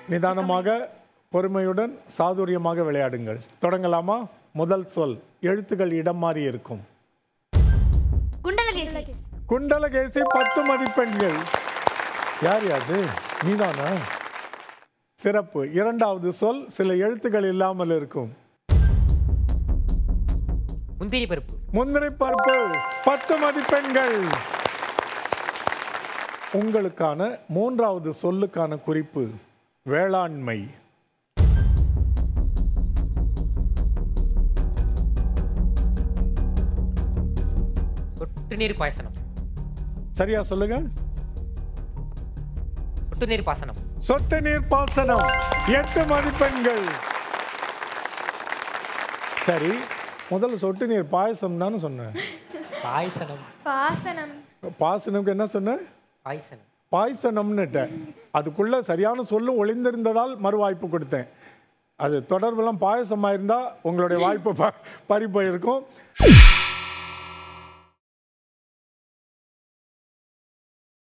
நிதானமாக பொறுமையுடன் சாதுரியமாக விளையாடுங்கள் தொடங்கலாமா முதல் சொல் எழுத்துக்கள் இடம் மாறி இருக்கும் குண்டலகேசி குண்டலகேசி பத்து மதிப்பெண்கள் யார் யாது நீதானா சிறப்பு இரண்டாவது சொல் சில எழுத்துக்கள் இல்லாமல் இருக்கும் முந்திரி பருப்பு முந்திரி பருப்பு பத்து மதிப்பெண்கள் உங்களுக்கான மூன்றாவது சொல்லுக்கான குறிப்பு வேளாண்மை சொட்டு நீர் பாயசனம் சரியா சொல்லுங்க சொட்டு நீர் பாசனம் சொட்டு நீர் பாசனம் எட்டு மதிப்பெண்கள் சரி முதல்ல சொட்டு நீர் பாயசம் தானே சொன்னேன் பாயசனம் பாசனம் பாசனம்க்கு என்ன சொன்னேன் பாயசனம் பாய்சனம்னுட்டேன் அதுக்குள்ள சரியான சொல்லும் ஒளிந்திருந்ததால் மறுவாய்ப்பு கொடுத்தேன் அது தொடர்பெல்லாம் பாயசமாக இருந்தால் உங்களுடைய வாய்ப்பு ப பறி போயிருக்கும்